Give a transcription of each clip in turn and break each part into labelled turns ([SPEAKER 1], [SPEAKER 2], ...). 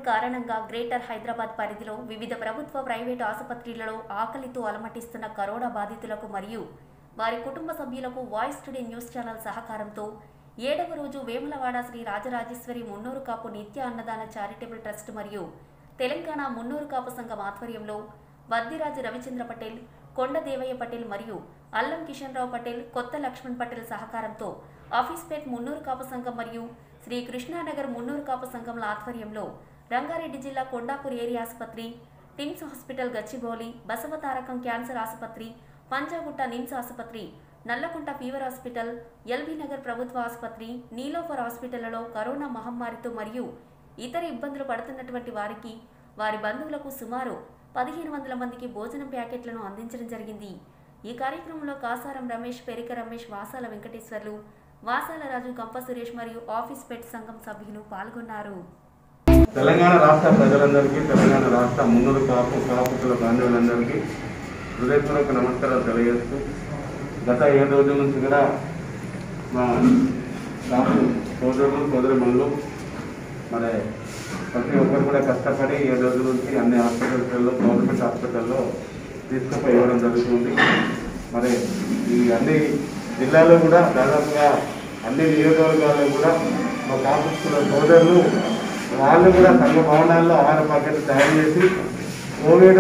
[SPEAKER 1] కారణంగా గ్రేటర్ హైదరాబాద్ పరిధిలో వివిధ ప్రభుత్వ ప్రైవేటు ఆసుపత్రులలో ఆకలితో అలమటిస్తున్న కరోనా బాధితులకు మరియు వారి కుటుంబ సభ్యులకు వాయిస్ టుడే న్యూస్ ఛానల్ సహకారంతో ఏడవ రోజు వేములవాడ శ్రీ రాజరాజేశ్వరి మున్నూరు కాపు నిత్య అన్నదాన చారిటబుల్ ట్రస్ట్ మరియు తెలంగాణ మున్నూరు కాపు సంఘం ఆధ్వర్యంలో బద్దిరాజు రవిచంద్ర పటేల్ కొండ దేవయ్య పటేల్ మరియు అల్లం కిషన్ రావు పటేల్ కొత్త లక్ష్మణ్ పటేల్ సహకారంతో ఆఫీస్పేట్ మున్నూరు కాపు సంఘం మరియు శ్రీ కృష్ణానగర్ మున్నూరు కాపు సంఘంల ఆధ్వర్యంలో రంగారెడ్డి జిల్లా కొండాపూర్ ఏరియా ఆసుపత్రి TIMS hospital Gachibowli Basavatarakam cancer ఆసుపత్రి పంజాగుట్ట నిమ్స్ ఆసుపత్రి Nallakunta fever hospital LB Nagar ప్రభుత్వ ఆసుపత్రి నీలోఫర్ హాస్పిటళ్లలో కరోనా మహమ్మారితో మరియు ఇతర ఇబ్బందులు పడుతున్నటువంటి వారికి వారి బంధువులకు సుమారు పదిహేను వందల మందికి భోజనం ప్యాకెట్లను అందించడం జరిగింది ఈ కార్యక్రమంలో కాసారం రమేష్ పెరిక రమేష్ వాసాల వెంకటేశ్వర్లు వాసాల రాజు గంప సురేష్ మరియు ఆఫీస్ పెట్ సంఘం సభ్యులు పాల్గొన్నారు
[SPEAKER 2] తెలంగాణ రాష్ట్ర ప్రజలందరికీ తెలంగాణ రాష్ట్ర మున్నూరు కాపు కాపుకుల బాంధవులందరికీ హృదయపూర్వక నమస్కారాలు తెలియజేస్తూ గత ఏడు రోజుల నుంచి కూడా మా కాపు సోదరులు సోదరిమణులు మరి ప్రతి ఒక్కరు కూడా కష్టపడి ఏడు రోజుల నుంచి అన్ని హాస్పిటల్స్లో గవర్నమెంట్ హాస్పిటల్లో తీసుకుపోయి ఇవ్వడం జరుగుతుంది మరి ఈ అన్ని జిల్లాలో కూడా దాదాపుగా అన్ని నియోజకవర్గాల్లో కూడా మా కాపు సోదరులు వాళ్ళు కూడా సంఘ భవనాల్లో ఆహార ప్యాకెట్లు తయారు చేసి కోవిడ్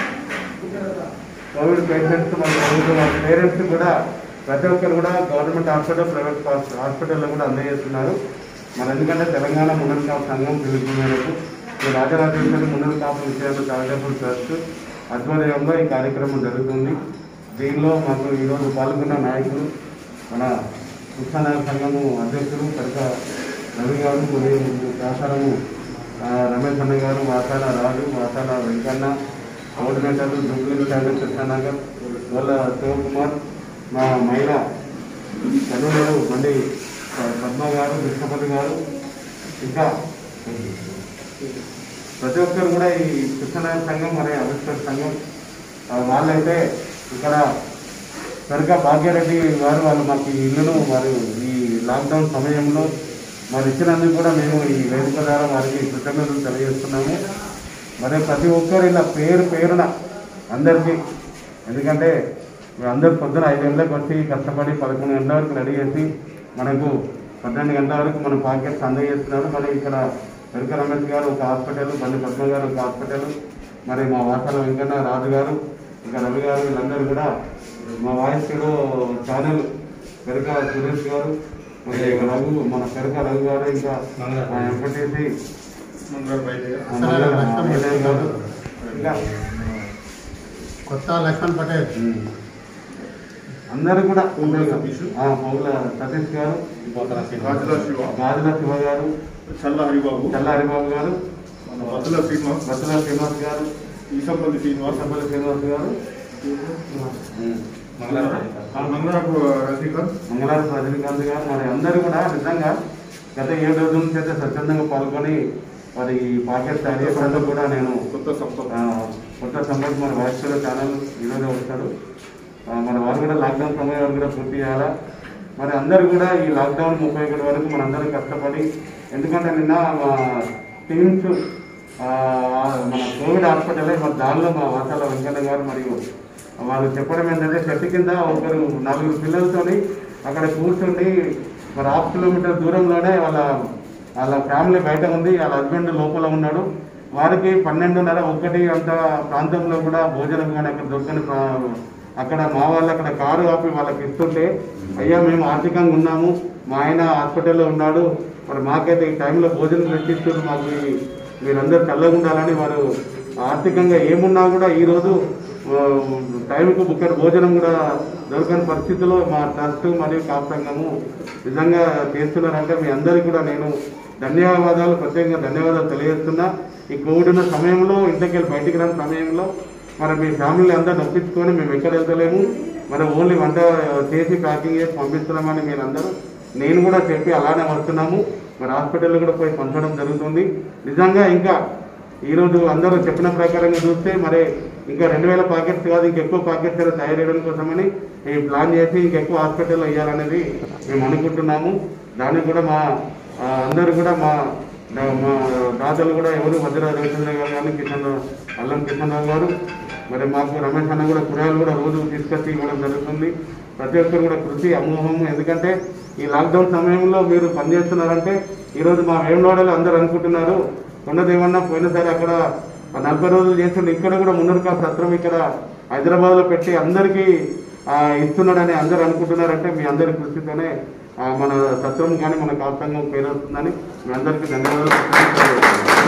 [SPEAKER 2] కోవిడ్ పేషెంట్స్ మన కోవిడ్ వాళ్ళ పేరెంట్స్ కూడా ప్రతి ఒక్కరు కూడా గవర్నమెంట్ హాస్పిటల్ ప్రైవేట్ హాస్- హాస్పిటల్లో కూడా అందజేస్తున్నారు మరి ఎందుకంటే తెలంగాణ మున్నర్ కాపు సంఘం పిలుపు మేరకు ఈ రాజరాజేశ్వరి మున్నర్ కాపు విషయాలు చారిటబుల్ ట్రస్ట్ ఆధ్వర్యంలో ఈ కార్యక్రమం జరుగుతుంది దీనిలో మాకు ఈరోజు పాల్గొన్న నాయకులు మన కృష్ణానగర్ సంఘము అధ్యక్షులు సరిత రవి గారు మరియు వ్యాసారము ఆ, రమేష్ అన్న గారు వాసాల రాజు వాసాల వెంకన్న కోఆర్డినేటర్లు జూబ్లీ సాగర్ కృష్ణానగర్ వాళ్ళ శివకుమార్ మా మహిళ కన్వీనరు బండి పద్మ గారు కృష్ణపతి గారు ఇంకా ప్రతి ఒక్కరు కూడా ఈ కృష్ణానగర్ సంఘం మరియు అభిష్కర్ సంఘం ఆ, వాళ్ళైతే ఇక్కడ సరిగ్గా భాగ్యారెడ్డి గారు వాళ్ళు మాకు ఈ ఇల్లును వారు ఈ లాక్డౌన్ సమయంలో మరి ఇచ్చినందుకు కూడా మేము ఈ వేదిక ద్వారా వారికి కృతజ్ఞతలు తెలియజేస్తున్నాము మరి ప్రతి ఒక్కరు ఇలా పేరు పేరున అందరికీ ఎందుకంటే అందరు పొద్దున ఐదు గంటలకు వచ్చి కష్టపడి పదకొండు గంటల వరకు రెడీ చేసి మనకు పన్నెండు గంటల వరకు మన పాకెట్స్ అందజేస్తున్నారు మరి ఇక్కడ వెనుక రమేష్ గారు ఒక హాస్పిటల్ బండి పద్మ గారు ఒక హాస్పిటల్ మరి మా వాసాల వెంకన్న రాజు గారు ఇంకా రవి గారు వీళ్ళందరూ కూడా మా వాయిస్ ఛానల్ పెరక సురేష్ గారు మరి రఘు మన పెరక రఘు గారు ఇంకా మా ఎంపీటీసీ గారు ఇంకా
[SPEAKER 3] కొత్త లక్ష్మణ్ పటేల్
[SPEAKER 2] అందరూ కూడా
[SPEAKER 3] పోగుల సతీష్.
[SPEAKER 2] ఆ, పోగుల సతీష్ గారు
[SPEAKER 3] రాజుల శివ
[SPEAKER 2] గాజుల శివ గారు
[SPEAKER 3] చల్ల హరిబాబు
[SPEAKER 2] చల్ల హరిబాబు గారు
[SPEAKER 3] మన బతుల శ్రీనివాస్
[SPEAKER 2] బతుల శ్రీనివాస్ గారు
[SPEAKER 3] ఈసంపల్లి శ్రీనివాస్
[SPEAKER 2] వర్షపల్లి శ్రీనివాస్ గారు
[SPEAKER 3] మంగళపు రజనీకాంత్
[SPEAKER 2] మంగళవారం రజనీకాంత్ గారు మరి అందరూ కూడా నిజంగా గత ఏడు రోజుల నుంచి అయితే స్వచ్ఛందంగా పాల్గొని మరి ఈ పాకెట్ తయారు చేసినందుకు కూడా నేను
[SPEAKER 3] కొత్త సంస్థ
[SPEAKER 2] ఆ, కొత్త సంబంధం మన వాయిస్లో ఛానల్ ఈరోజు వస్తాడు ఆ, మన వారు కూడా లాక్డౌన్ సమయం వరకు కూడా పూర్తి చేయాలా మరి అందరూ కూడా ఈ లాక్డౌన్ ముప్పై ఒకటి వరకు మనందరం కష్టపడి ఎందుకంటే నిన్న మా టీమ్స్ ఆ, మన కోవిడ్ హాస్పిటల్ మరి దానిలో మా వాసాల వెంకన్న గారు మరియు వాళ్ళు చెప్పడం ఏంటంటే చెట్టు కింద ఒకరు నలుగురు పిల్లలతోని అక్కడ కూర్చుండి మరి హాఫ్ కిలోమీటర్ దూరంలోనే వాళ్ళ వాళ్ళ ఫ్యామిలీ బయట ఉంది వాళ్ళ హస్బెండ్ లోపల ఉన్నాడు వారికి పన్నెండున్నర ఒకటి అంత ప్రాంతంలో కూడా భోజనం కానీ అక్కడ దొరకని ప్రా- అక్కడ మా వాళ్ళు అక్కడ కారు ఆపి వాళ్ళకి ఇస్తుంటే అయ్యా మేము ఆర్థికంగా ఉన్నాము మా ఆయన హాస్పిటల్లో ఉన్నాడు మరి మాకైతే ఈ టైంలో భోజనం పెట్టిస్తున్నారు మాకు ఈ- మీరందరూ చల్లగా ఉండాలని వారు ఆర్థికంగా ఏమున్నా కూడా ఈరోజు ఆ, టైంకు బుక్కర్ భోజనం కూడా దొరకని పరిస్థితిలో మా ట్రస్ట్ మరియు కాపు సంఘము నిజంగా చేస్తున్నారంటే మీ అందరికీ కూడా నేను ధన్యవాదాలు ప్రత్యేకంగా ధన్యవాదాలు తెలియజేస్తున్నా ఈ కోవిడ్ ఉన్న సమయంలో ఇంట్లోకి వెళ్ళి బయటికి రాని సమయంలో మరి మీ ఫ్యామిలీ అంతా నొప్పించుకొని మేము ఎక్కడ వెళ్తలేము మరి ఓన్లీ వంట చేసి ప్యాకింగ్ చేసి పంపిస్తున్నామని మీరందరూ నేను కూడా చెప్పి అలానే వస్తున్నాము మరి హాస్పిటల్లో కూడా పోయి పంచడం జరుగుతుంది నిజంగా ఇంకా ఈరోజు అందరూ చెప్పిన ప్రకారంగా చూస్తే మరి ఇంకా రెండు వేల ప్యాకెట్స్ కాదు ఇంకెక్కువ ప్యాకెట్స్ ఏదో తయారు చేయడం కోసమని ఈ ప్లాన్ చేసి ఇంకెక్కువ హాస్పిటల్లో వేయాలనేది మేము అనుకుంటున్నాము దానికి కూడా మా ఆ, అందరూ కూడా మా దా- మా దాతలు కూడా ఎవరు వజ్ర రవిచంద్ర గారు కానీ కిషన్ రావు- అల్లం కిషన్ రావు గారు మరి మాకు రమేష్ అన్న కూడా కూరగాయలు కూడా రోజు తీసుకొచ్చి ఇవ్వడం జరుగుతుంది ప్రతి ఒక్కరు కూడా కృషి అమోహము ఎందుకంటే ఈ లాక్డౌన్ సమయంలో మీరు పనిచేస్తున్నారంటే ఈరోజు మా వేమలోడలో అందరూ అనుకుంటున్నారు ఉన్నదేమన్నా పోయినసారి అక్కడ ఆ నలభై రోజులు చేస్తుండే ఇక్కడ కూడా మున్నూరుకా సత్రం ఇక్కడ హైదరాబాద్లో పెట్టి అందరికీ ఆ, ఇస్తున్నాడని అందరూ అనుకుంటున్నారంటే మీ అందరి కృషితోనే ఆ, మన సత్రం కానీ మన కాల్సంగం పేరు వస్తుందని మీ అందరికీ ధన్యవాదాలు